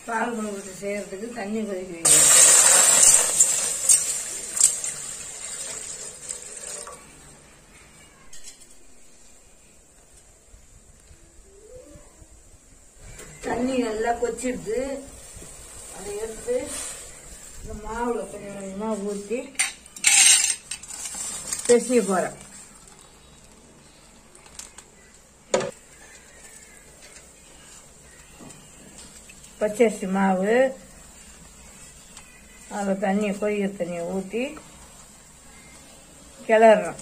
பால் கொழுக்கட்டை செய்யறதுக்கு தண்ணி கொதிக்க வைக்கணும் தண்ணி நல்லா கொச்சிடுது அதை எடுத்து இந்த மாவுல கொஞ்சம் கொஞ்சமா ஊற்றி பிசைய போறேன் பச்சரிசி மாவு அதில் தண்ணியை கொதிக்கிற தண்ணியை ஊற்றி கிளறணும்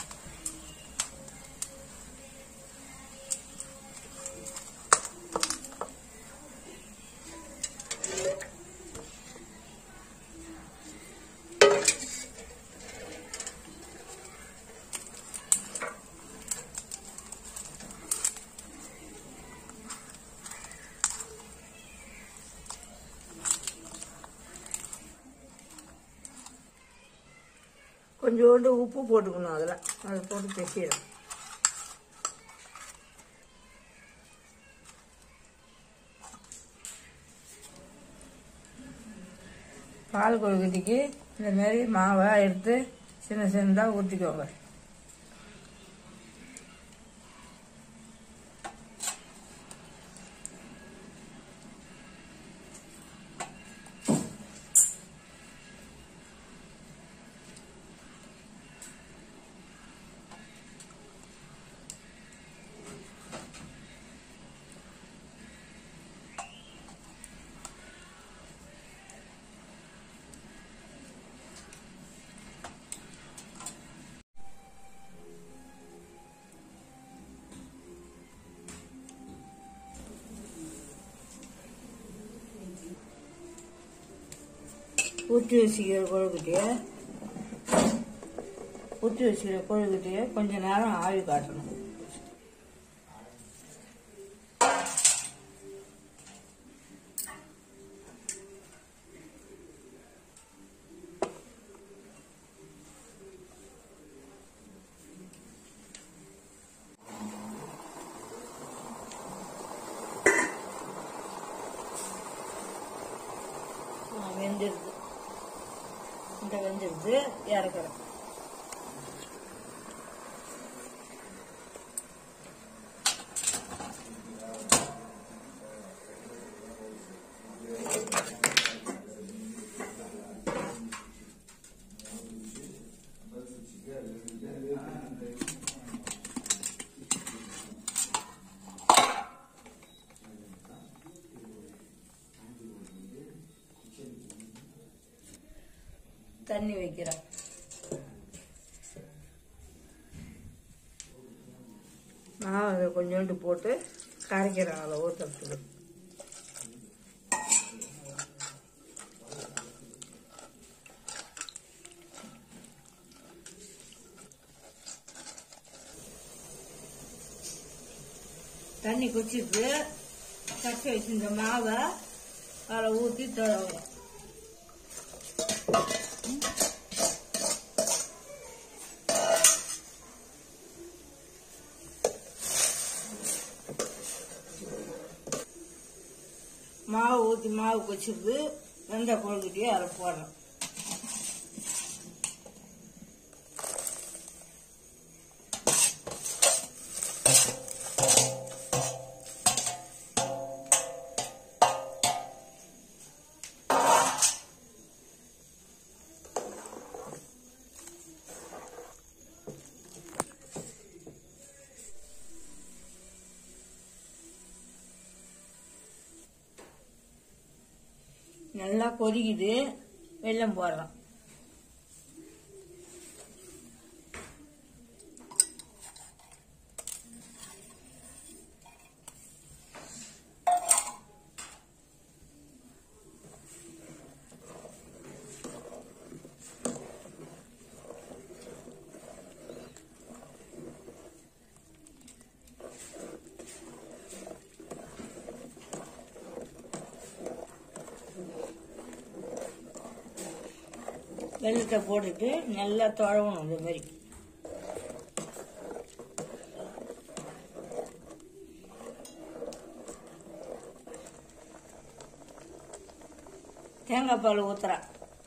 கொஞ்சோண்டு உப்பு போட்டுக்கணும் அதில் அதை போட்டு பிசையணும் பால் கொழுக்கட்டைக்கு இந்த மாதிரி மாவை எடுத்து சின்ன சின்னதாக ஊற்றிக்கோங்க ஊற்றி வச்சுக்கிற கொழுக்கட்டைய ஊற்றி வச்சுக்கிற கொழுக்கட்டைய கொஞ்ச நேரம் ஆவி காட்டணும் ஆ, வெந்துடுது இந்த வெந்துடுது இறக்குறேன் தண்ணி வைக்கிறேன் மாவு அதை கொஞ்சோண்டு போட்டு கரைக்கிறேன் அதில் ஊற்றுறதுக்கு தண்ணி குச்சிட்டு கட்டி வச்சிருந்த மாவை அதில் ஊற்றி தடவணும் மாவு ஊற்றி மாவு கொச்சிருது வெந்த கொழுக்கட்டையே அதில் போடுறோம் நல்லா கொதிக்குது வெல்லம் போடுறோம் வெள்ளத்தை போட்டுட்டு நல்லா தொழவணும் இந்த மாதிரி தேங்காய் பால் ஊத்துறேன்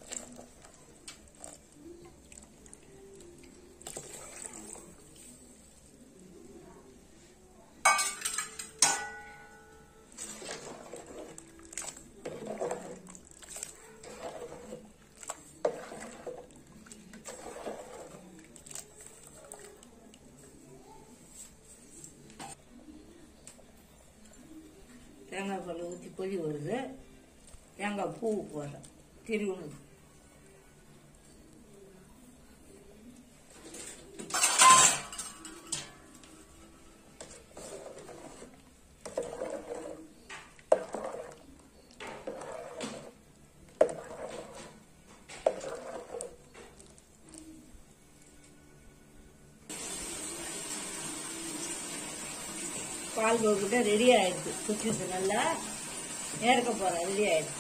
தேங்காய் பால் ஊற்றி கொதி வருது தேங்காய் பூ போடுறேன் திருவுணு பால் கோக்கிட்ட ரெடி ஆயிடுச்சு குச்சிட்டு நல்லா ஏற்க போறேன் ரெடி ஆயிடுச்சு